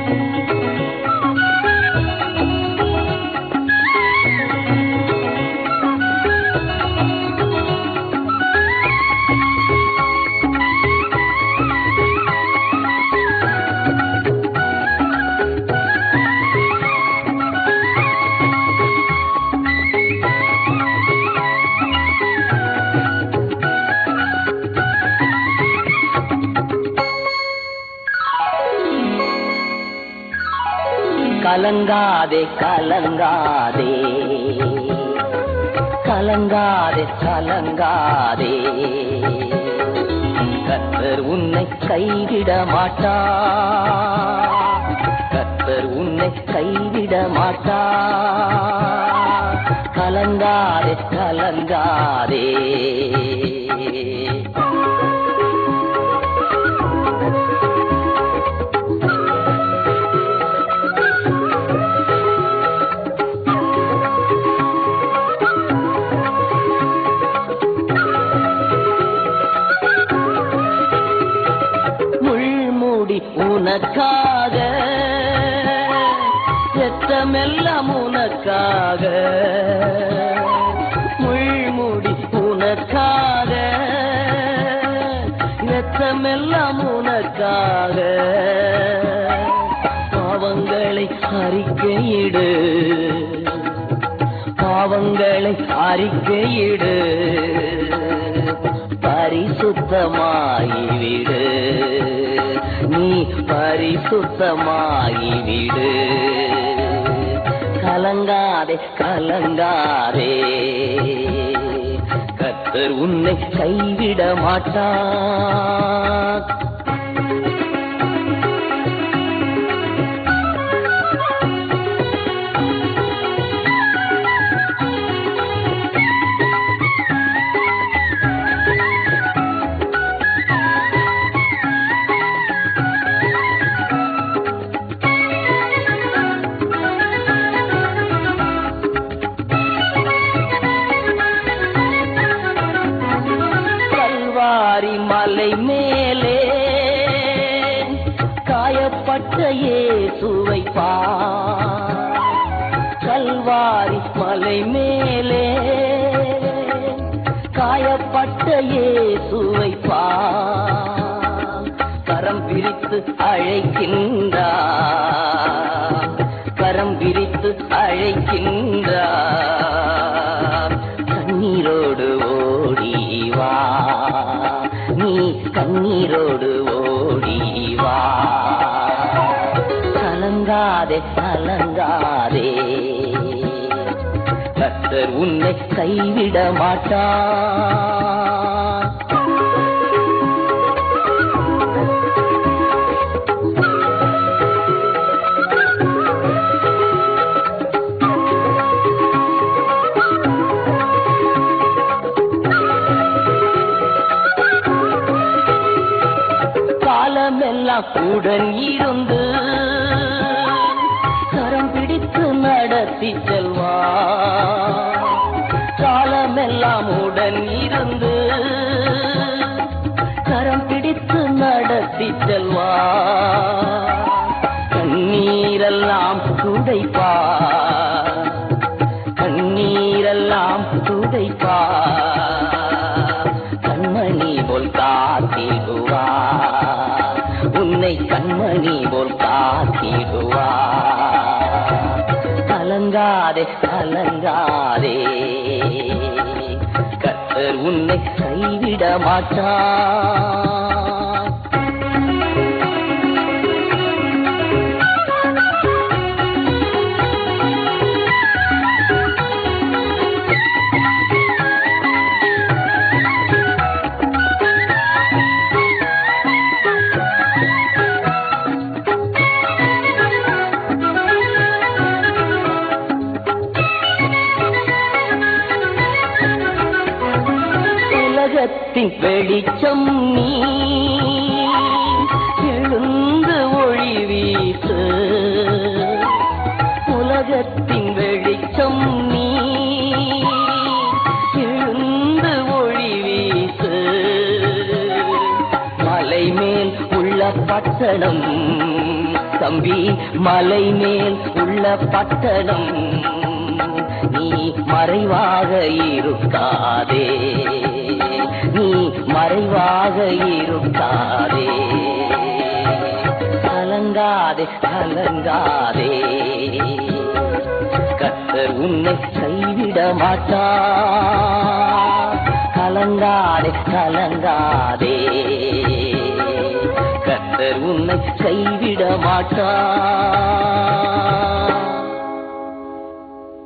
கலங்காதே கலங்காதே கலங்காதே கலங்காதே கத்தர் உன்னை கைவிட மாட்டா கத்தர் உன்னை கைவிட மாட்டா கலங்காதே கலங்காதே முள்மூடி உனக்காக ரத்தமெல்லாம் உனக்காக முள்மூடி உனக்காக ரத்தமெல்லாம் உனக்காக பாவங்களை அறிக்கையிடு பாவங்களை அறிக்கையிடு பரிசுத்தமாகிவிடு நீ பரிசுத்தமாகிவிடு கலங்காதே கலங்காதே கத்தர் உன்னை கைவிட மாட்டார் கல்வாரி மலை மேலே காயப்பட்ட இயேசுவை பார் கல்வாரி மலை மேலே காயப்பட்ட இயேசுவை பார் கரம் பிரித்து அழைக்கின்றார் கரம் பிரித்து அழைக்கின்றார் கண்ணீரோடு ஓடி வா நீ கண்ணீரோடு ஓடி வா கலங்காதே கலங்காதே கத்தர் உன்னை கைவிட மாட்டார் காலமெல்லாம் உடன் இருந்து கரம் பிடித்து நடத்தி செல்வா காலமெல்லாம் உடன் இருந்து கரம் பிடித்து நடத்தி செல்வா கண்ணீரெல்லாம் துடைப்பா கண்ணீரெல்லாம் துடைப்பா கண்மணி போல் காத்திடுவா உன்னை கண்மணி போல் காத்திடுவா கலங்காதே கலங்காதே கத்தர் உன்னை கைவிட மாட்டார் உலகத்தின் வெளிச்சம் நீ எழுந்து ஒளி வீசு உலகத்தின் வெளிச்சம் நீ எழுந்து ஒளி வீசு மலை மேல் உள்ள பட்டணம் தம்பி மலை மேல் உள்ள பட்டணம் நீ மறைவாக இருக்காதே நீ மறைவாக இருக்காதே கலங்காதே கலங்காதே கத்தர் உன்னை கைவிட மாட்டார் கலங்காதே கலங்காதே கத்தர் உன்னை கைவிட மாட்டார்